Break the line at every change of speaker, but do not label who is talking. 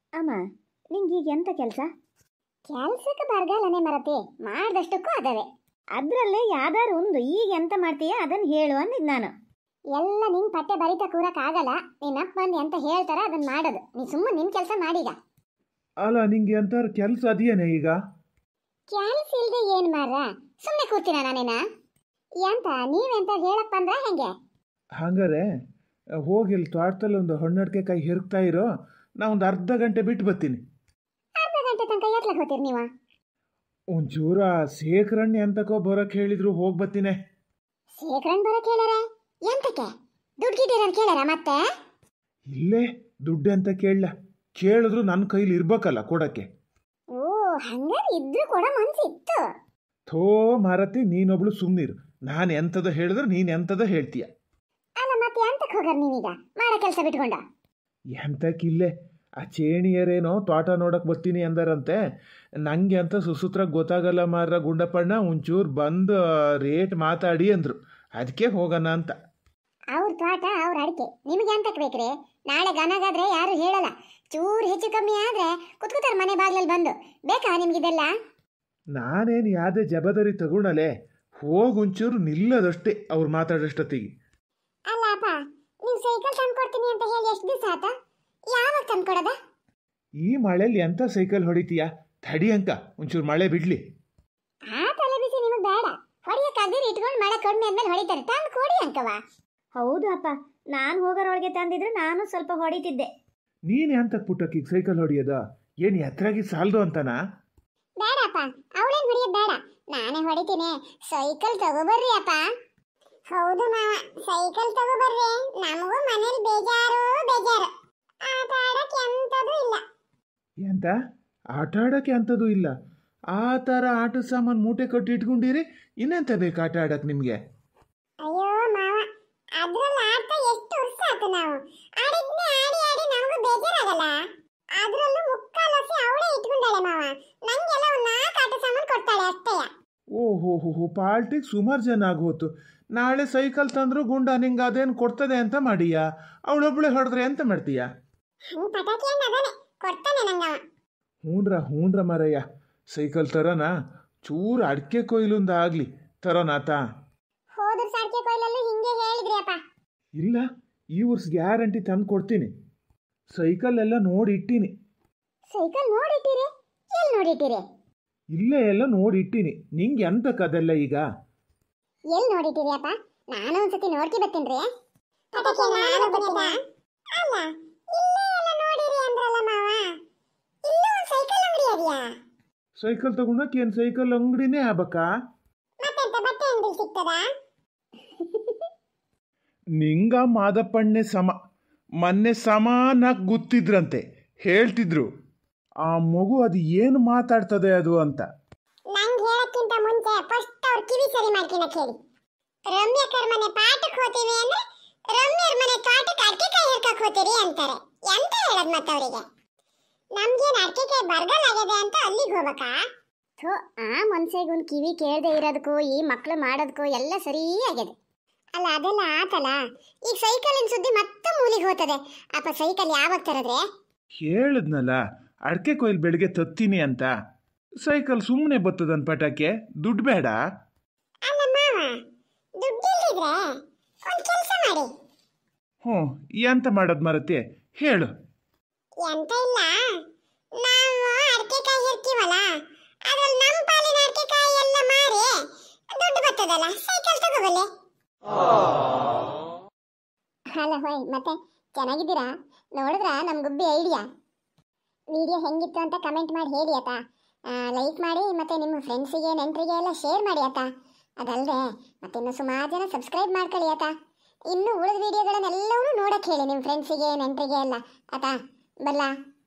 ಅಮ್ಮ ನಿಂಗೆ ಈಗ ಎಂತ ಕೆಲಸ ಕೆಲ್ಸಕ್ಕೆ ಬರಗಾಲನೆ ಮರತಿ ಮಾಡ್ದಷ್ಟಕ್ಕೂ ಅದವೆ ಅದರಲ್ಲೇ ಯಾವ್ದಾರು ಒಂದು ಈಗ ಎಂತ ಮಾಡ್ತೀಯ ಅದನ್ನು ಹೇಳು ಅಂದಿದ್ದು ನಾನು ಎಲ್ಲ ನಿಂಗೆ ಪಟ್ಟೆ ಬರಿತಾ ಕೂರಕ್ಕಾಗಲ್ಲ ನಿನ್ನಪ್ಪ ಬಂದು ಎಂತ ಹೇಳ್ತಾರ ಅದನ್ನ ಮಾಡೋದು ನೀ ಸುಮ್ಮನೆ ನಿನ್ನ ಕೆಲಸ ಮಾಡೀಗ
ಅಲ್ಲ ನಿಂಗೆ ಎಂತಾರು ಕೆಲಸ ಅದೆಯೇನೆ ಈಗ
ಕ್ಯಾನ್ಸ್ ಇಲ್ದೆ ಏನ್ ಮಾರ ಸುಮ್ಮನೆ ಕೂರ್ತೀನ ನಾನೇನ ಎಂತ ನೀವೆಂತ ಹೇಳಪ್ಪ ಅಂದ್ರ ಹೆಂಗೆ
ಹಂಗಾರೆ ಹೋಗಿ ಇಲ್ಲಿ ತೋಟದಲ್ಲಿ ಒಂದು ಹಣ್ಣಡಿಕೆ ಕೈ ಹಿರುಕ್ತಾ ಇರೋ ನಾ ಒಂದು ಅರ್ಧ ಗಂಟೆ ಬಿಟ್ಟು ಬರ್ತೀನಿ
ಅರ್ಧ ಗಂಟೆ ತನಕ ಎತ್ಲಕ್ ಹೋಗ್ತೀರಿ ನೀವ
ಒಂಚೂರ ಶೇಖರಣ್ಯ ಅಂತಕೋ ಬರೋಕೆ ಹೇಳಿದ್ರು ಹೋಗಿ ಬರ್ತೀನಿ
ಶೇಖರನ್ ಬರಕ್ ಹೇಳಾರ ಎಂತಕ್ಕೆ ದುಡ್ಡು ಗಿಟ್ಟಿರ ಕೇಳಾರ ಮತ್ತೆ
ಇಲ್ಲೇ ದುಡ್ಡು ಅಂತ ಕೇಳಲ್ಲ ಕೇಳಿದ್ರು ನನ್ನ ಕೈಲಿ ಇರ್ಬೇಕಲ್ಲ ಕೊಡಕ್ಕೆ
ಓ ಹಂಗಾರ ಇದ್ರು ಕೂಡ ಮನ್ಸಿತ್ತು
ಥೋ ಮಾರತಿ ನೀನೊಬ್ಳು ಸುಮ್ಮನಿರು ನಾನು ಎಂಥದ ಹೇಳಿದ್ರೆ ನೀನು ಎಂಥದ ಹೇಳ್ತೀಯ
ಅಲ್ಲ ಮತ್ತೆ ಎಂತಕ್ ಹೋಗಾರ ನೀವೀಗ ಮಾಡೋ ಕೆಲಸ ಬಿಟ್ಕೊಂಡ
ಎಂತಕ್ಕಿಲ್ಲೇ ಆ ಚೇಣಿಯರೇನೋ ತೋಟ ನೋಡಕ್ ಬರ್ತೀನಿ ಅಂದಾರಂತೆ ನಂಗೆ ಅಂತ ಸುಸೂತ್ರ ಗೊತ್ತಾಗಲ್ಲ ಮಾರ ಗುಂಡಪ್ಪಣ್ಣ ಒಂಚೂರು ಬಂದು ರೇಟ್ ಮಾತಾಡಿ ಅಂದರು ಅದಕ್ಕೆ ಹೋಗೋಣ ಅಂತ
ಅವ್ರ ತೋಟ ಅವ್ರ ಅಡಿಕೆ ನಿಮಗೆ ಎಂತಕ್ ಬೇಕ್ರಿ ನಾಳೆ ಗನಗಾದ್ರೆ ಯಾರು ಹೇಳಲ್ಲ ಚೂರು ಹೆಚ್ಚು ಕಮ್ಮಿ ಆದ್ರೆ ಕುತ್ಕೋತಾರ ಮನೆ ಬಾಗ್ಲಲ್ಲಿ ಬಂದು ಬೇಕಾ ನಿಮ್ಗಿದೆಲ್ಲ
ನಾನೇನು ಯಾವುದೇ ಜವಾಬ್ದಾರಿ ತಗೊಳಲೆ ಹೋಗಿ ಒಂಚೂರು ನಿಲ್ಲದಷ್ಟೇ ಅವ್ರು ಮಾತಾಡೋಷ್ಟೊತ್ತಿಗೆ
ಅಲ್ಲ ಅಪ್ಪ ನೀವು ಸೈಕಲ್ ತಂದ್ಕೊಡ್ತೀನಿ ಅಂತ ಹೇಳಿ ಎಷ್ಟು ದಿವಸ ಆತ ಯಾವಾಗ ತಂದ್ಕೊಡದ
ಈ ಮಳೆಯಲ್ಲಿ ಎಂಥ ಸೈಕಲ್ ಹೊಡಿತೀಯ ತಡಿ ಅಂಕ ಒಂಚೂರು ಮಳೆ ಬಿಡ್ಲಿ
ಆ ತಲೆ ಬಿಸಿ ನಿಮಗೆ ಬೇಡ ಹೊಡಿಯಕ್ಕಾಗದಿರಿ ಇಟ್ಕೊಂಡು ಮಳೆ ಕಡಿಮೆ ಆದ್ಮೇಲೆ ಹೊಡಿತಾರೆ ತಂದು ಕೊಡಿ ಅಂಕವ ಹೌದು ಅಪ್ಪ ನಾನು ಹೋಗೋರೊಳಗೆ ತಂದಿದ್ರೆ ನಾನು ಸ್ವಲ್ಪ ಹೊಡಿತಿದ್ದೆ
ನೀನು ಎಂತಕ್ಕೆ ಪುಟ್ಟಕ್ಕೀಗ ಸೈಕಲ್ ಹೊಡಿಯೋದ ಏನು ಎತ್ತರಾಗಿ ಸಾಲದು ಅಂತನಾ
ಬೇಡಪ್ಪ ಅವಳೇನು ಹೊಡಿಯೋದು ಬೇಡ ನಾನೇ ಹೊಡಿತೀನಿ ಸೈಕಲ್ ತಗೋಬರ್ರಿ ಅಪ್ಪ ಹೌದು ಮಾವ ಸೈಕಲ್ ತಗೋಬರ್ರಿ ನಮಗೂ ಮನೇಲಿ ಬೇಜಾರು ಬೇಜಾರು ಆಟ ಆಡಕ್ಕೆ ಎಂಥದ್ದು ಇಲ್ಲ
ಎಂತ ಆಟ ಆಡೋಕ್ಕೆ ಅಂಥದ್ದು ಇಲ್ಲ ಆ ಥರ ಆಟ ಸಾಮಾನು ಮೂಟೆ ಕಟ್ಟಿ ಇಟ್ಕೊಂಡಿರಿ ಇನ್ನೆಂತ ಬೇಕು ಆಟ ಆಡಕ್ಕೆ ನಿಮಗೆ
ಅಯ್ಯೋ ಮಾವ ಅದ್ರಲ್ಲಿ ಆಡ್ತಾ ಎಷ್ಟು ವರ್ಷ ಆಯ್ತು ನಾವು ಆಡಿದ್ನೆ ಆಡಿ ಆಡಿ ನಮಗೂ ಬೇಜಾರಾಗಲ್ಲ ಅದ್ರಲ್ಲೂ ಮುಕ್ಕಾಲು ವರ್ಷ ಅವಳೇ ಇಟ್ಕೊಂಡಾಳೆ ಮಾವ ನಂಗೆಲ್ಲ ಒಂದು ನಾಲ್ಕು ಆಟ ಸಾಮಾನು ಕೊಡ್ತಾಳೆ ಅಷ್ಟೇಯ
ಓಹೋ ಹೋ ಹೋ ಪಾರ್ಟಿಗೆ ಸುಮಾರು ಜನ ಆಗೋತು ನಾಳೆ ಸೈಕಲ್ ತಂದ್ರು ಗುಂಡ ನಿಂಗೆ ಅದೇನು ಕೊಡ್ತದೆ ಅಂತ ಮಾಡೀಯಾ ಅವಳೊಬ್ಳೆ ಹೊಡೆದ್ರೆ ಎಂತ ಮಾಡ್ತೀಯಾ
ಹಂಗ್ ಪಟಾಕಿ ಹಣ್ಣು ಅದಾನೆ ಕೊಡ್ತಾನೆ ನಂಗವ
ಹ್ಞೂನ್ರ ಹ್ಞೂನ್ರ ಮಾರಯ್ಯ ಸೈಕಲ್ ತರೋಣ ಚೂರು ಅಡಿಕೆ ಕೊಯ್ಲುಂದ ಆಗಲಿ ತರೋನಾತ
ಹೋದ್ರ ಸಾಡ್ಕೆ ಕೊಯ್ಲಲ್ಲೂ ಹಿಂಗೆ ಹೇಳಿದ್ರಿ ಅಪ್ಪ
ಇಲ್ಲ ಈ ವರ್ಷ ಗ್ಯಾರಂಟಿ ತಂದು ಕೊಡ್ತೀನಿ ಸೈಕಲ್ ಎಲ್ಲ ನೋಡಿ ಇಟ್ಟೀನಿ
ಸೈಕಲ್ ನೋಡಿಟ್ಟಿರಿ ಎಲ್ಲಿ ನೋಡಿಟ್ಟಿರಿ
ಇಲ್ಲೇ ಎಲ್ಲ ನೋಡಿ ಇಟ್ಟೀನಿ ನಿಂಗೆ ಎಂತಕ್ಕೆ ಅದೆಲ್ಲ ಈಗ
ಎಲ್ಲಿ ನೋಡಿಟ್ಟಿರಿ ಅಪ್ಪ ನಾನು ಒಂದ್ಸತಿ ನೋಡ್ಕಿ ಬರ್ತೀನಿ ಪಟಾಕಿ ನಾನು ಬರ್ತೀನ ಅಲ್ಲ ಇಲ್ಲೇ ಎಲ್ಲ ನೋಡಿರಿ ಅಂದ್ರಲ್ಲ ಮಾವ ಇಲ್ಲೂ ಒಂದು ಸೈಕಲ್ ಅಂಗಡಿ ಅದೆಯಾ
ಸೈಕಲ್ ತಗೊಂಡಕ್ಕೆ ಏನು ಸೈಕಲ್ ಅಂಗಡಿನೇ ಆಗ್ಬೇಕಾ
ಮತ್ತೆಂತ ಬಟ್ಟೆ ಅಂಗಡಿ ಸಿಗ್ತದಾ
ನಿಂಗ ಮಾದಪ್ಪಣ್ಣೆ ಸಮ ಮೊನ್ನೆ ಸಮಾನಾಗಿ ಗೊತ್ತಿದ್ರಂತೆ ಹೇಳ್ತಿದ್ರು ಆ ಮಗು ಅದು ಏನು ಮಾತಾಡ್ತದೆ ಅದು ಅಂತ
ನಂಗೆ ಹೇಳಕ್ಕಿಂತ ಮುಂಚೆ ಫಸ್ಟ್ ಅವ್ರ ಕಿವಿ ಸರಿ ಮಾಡ್ಕೊಳಕ್ ಹೇಳಿ ರಮ್ಯಕರ್ ಮನೆ ಪಾಠಕ್ಕೆ ಹೋಗ್ತೀವಿ ಅಂದ್ರೆ ರಮ್ಯರ್ ಮನೆ ತೋಟಕ್ಕೆ ಅಡಿಕೆಕಾಯಿ ಹಿರ್ಕಕ್ ಹೋಗ್ತೀರಿ ಅಂತಾರೆ ಎಂತ ಹೇಳದ್ ಮತ್ತೆ ಅವರಿಗೆ ನಮ್ಗೇನ್ ಅಡಿಕೆಕಾಯಿ ಬರಗಾಲ ಆಗಿದೆ ಅಂತ ಅಲ್ಲಿಗೆ ಹೋಗ್ಬೇಕಾ ಥೋ ಆ ಮನ್ಸಿಗೆ ಒಂದು ಕಿವಿ ಕೇಳದೆ ಇರೋದಕ್ಕೂ ಈ ಮಕ್ಳು ಮಾಡೋದಕ್ಕೂ ಎಲ್ಲ ಸರಿ ಆಗಿದೆ ಅಲ್ಲ ಅದೆಲ್ಲ ಆತಲ್ಲ ಈಗ ಸೈಕಲಿನ ಸುದ್ದಿ ಮತ್ತೆ ಮೂಲಿಗೆ ಹೋಗ್ತದೆ ಅಪ್ಪ ಸೈಕಲ್ ಯಾವಾಗ ತರದ್ರೆ
ಹೇಳಿದ್ನಲ್ಲ ಅಡಿಕೆ ಕೊಯ್ಲು ಬೆಳಿಗ್ಗೆ ತತ್ತೀನಿ ಅಂತ ಸೈಕಲ್ ಸುಮ್ಮನೆ ಬರ್ತದನ್ ಪಟಾಕೆ ದುಡ್ಡು ಬೇಡ
ಅಲ್ಲ ಮಾವ ದುಡ್ಡಿಲ್ದಿದ್ರೆ ಒಂದು ಕೆಲಸ ಮಾಡಿ
ಹ್ಞೂ ಎಂತ ಮಾಡೋದು ಮರತೆ ಹೇಳು
ಎಂತ ಇಲ್ಲ ನಾವು ಅಡಿಕೆಕಾಯಿ ಇರ್ತೀವಲ್ಲ ಅದ್ರಲ್ಲಿ ನಮ್ಮ ಪಾಲಿನ ಅಡಿಕೆಕಾಯಿ ಎಲ್ಲ ಮಾರಿ ದುಡ್ಡು ಬರ್ತದಲ್ಲ ಸೈಕಲ್ ತಗೋಬಲ್ಲೆ ಅಲ್ಲ ಹೋಯ್ ಮತ್ತೆ ಚೆನ್ನಾಗಿದ್ದೀರಾ ನೋಡಿದ್ರಾ ನಮ್ಮ ಗುಬ್ಬಿ ಐಡಿಯಾ ವಿಡಿಯೋ ಹೆಂಗಿತ್ತು ಅಂತ ಕಮೆಂಟ್ ಮಾಡಿ ಹೇಳಿ ಆತ ಲೈಕ್ ಮಾಡಿ ಮತ್ತೆ ನಿಮ್ಮ ಫ್ರೆಂಡ್ಸಿಗೆ ನೆಂಟರಿಗೆ ಎಲ್ಲ ಶೇರ್ ಮಾಡಿ ಆತ ಅದಲ್ಲದೆ ಮತ್ತೆ ಇನ್ನು ಸುಮಾರು ಜನ ಸಬ್ಸ್ಕ್ರೈಬ್ ಮಾಡ್ಕೊಳ್ಳಿ ಆತ ಇನ್ನು ಉಳಿದ ವಿಡಿಯೋಗಳನ್ನೆಲ್ಲವೂ ನೋಡಕ್ಕೆ ಹೇಳಿ ನಿಮ್ಮ ಫ್ರೆಂಡ್ಸಿಗೆ ನೆಂಟರಿಗೆ ಎಲ್ಲ ಆತ ಬಲ್ಲ